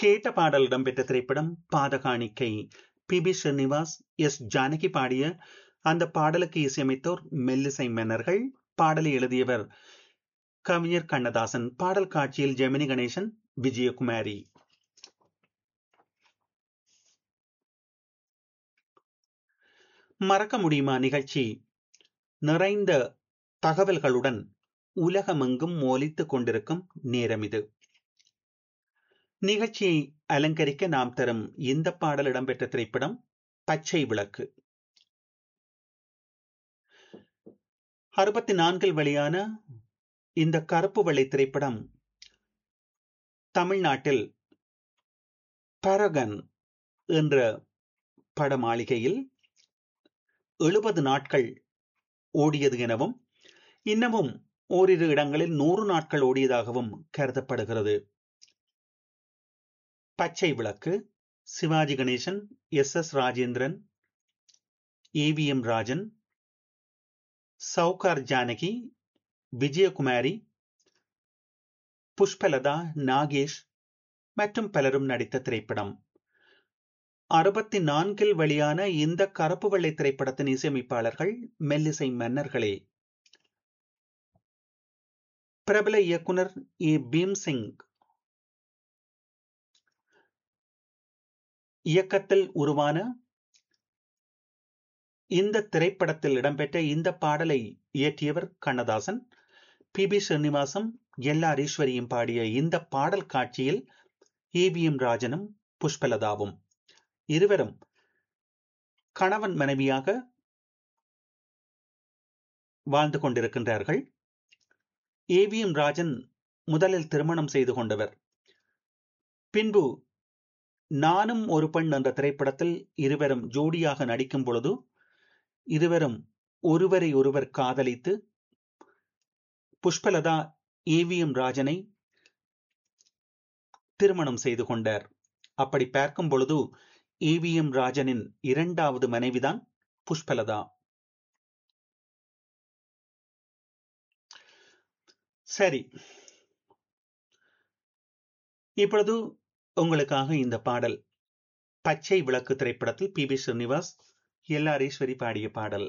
கேட்ட பாடல் இடம்பெற்ற திரைப்படம் Paadha Kaanikkai P B Srinivas S Janaki பாடிய அந்த பாடலுக்கு இசையமைத்தோர் மெல்லிசை மன்னர்கள் பாடலை எழுதியவர் கவிஞர் கண்ணதாசன் பாடல் காட்சியில் ஜெமினி கணேசன் விஜயகுமாரி மறக்க முடியுமா நிகழ்ச்சி நிறைந்த தகவல்களுடன் உலகமெங்கும் மோலித்துக் கொண்டிருக்கும் நேரம் இது நிகழ்ச்சியை அலங்கரிக்க நாம் தரும் இந்த பாடல் இடம்பெற்ற திரைப்படம் பச்சை விளக்கு அறுபத்தி நான்கில் வெளியான இந்த கருப்பு வெள்ளை திரைப்படம் தமிழ்நாட்டில் பரகன் என்ற பட மாளிகையில் எழுபது நாட்கள் ஓடியது எனவும் இன்னமும் ஓரிரு இடங்களில் நூறு நாட்கள் ஓடியதாகவும் கருதப்படுகிறது Pachai Vilakku Sivaji Ganesan S S Rajendran AVM Rajan Sowcar Janaki Vijayakumari Pushpalatha Nagesh மற்றும் பலரும் நடித்த திரைப்படம் அறுபத்தி நான்கில் வெளியான இந்த கருப்பு வெள்ளை திரைப்படத்தின் இசையமைப்பாளர்கள் மெல்லிசை மன்னர்களே பிரபல இயக்குனர் ஏ பீம்சிங் இயக்கத்தில் உருவான இந்த திரைப்படத்தில் இடம்பெற்ற இந்த பாடலை இயற்றியவர் கண்ணதாசன் பி பி ஸ்ரீனிவாசம் எல் ஆர் ஈஸ்வரியும் பாடிய இந்த பாடல் காட்சியில் ஏபிஎம் ராஜனும் புஷ்பலதாவும் இருவரும் கணவன் மனைவியாக வாழ்ந்து கொண்டிருக்கின்றார்கள் ஏவிஎம் ராஜன் முதலில் திருமணம் செய்து கொண்டவர் பின்பு நானும் ஒரு பெண் என்ற திரைப்படத்தில் இருவரும் ஜோடியாக நடிக்கும் பொழுது இருவரும் ஒருவரை ஒருவர் காதலித்து புஷ்பலதா ஏவிஎம் ராஜனை திருமணம் செய்து கொண்டார் அப்படி பார்க்கும் பொழுது ஏவிஎம் ராஜனின் இரண்டாவது மனைவிதான் புஷ்பலதா சரி இப்பொழுது உங்களுக்காக இந்த பாடல் பச்சை விளக்கு திரைப்படத்தில் P B Srinivas L R Eswari பாடிய பாடல்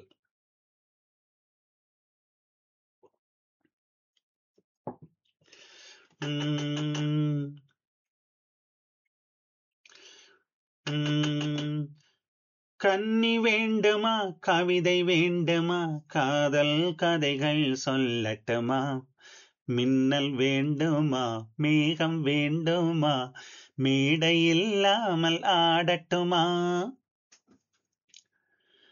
கன்னி வேண்டுமா கவிதை வேண்டுமா காதல் கதைகள் சொல்லட்டுமா மின்னல் வேண்டுமா மேகம் வேண்டுமா மேடை இல்லாமல் ஆடட்டுமா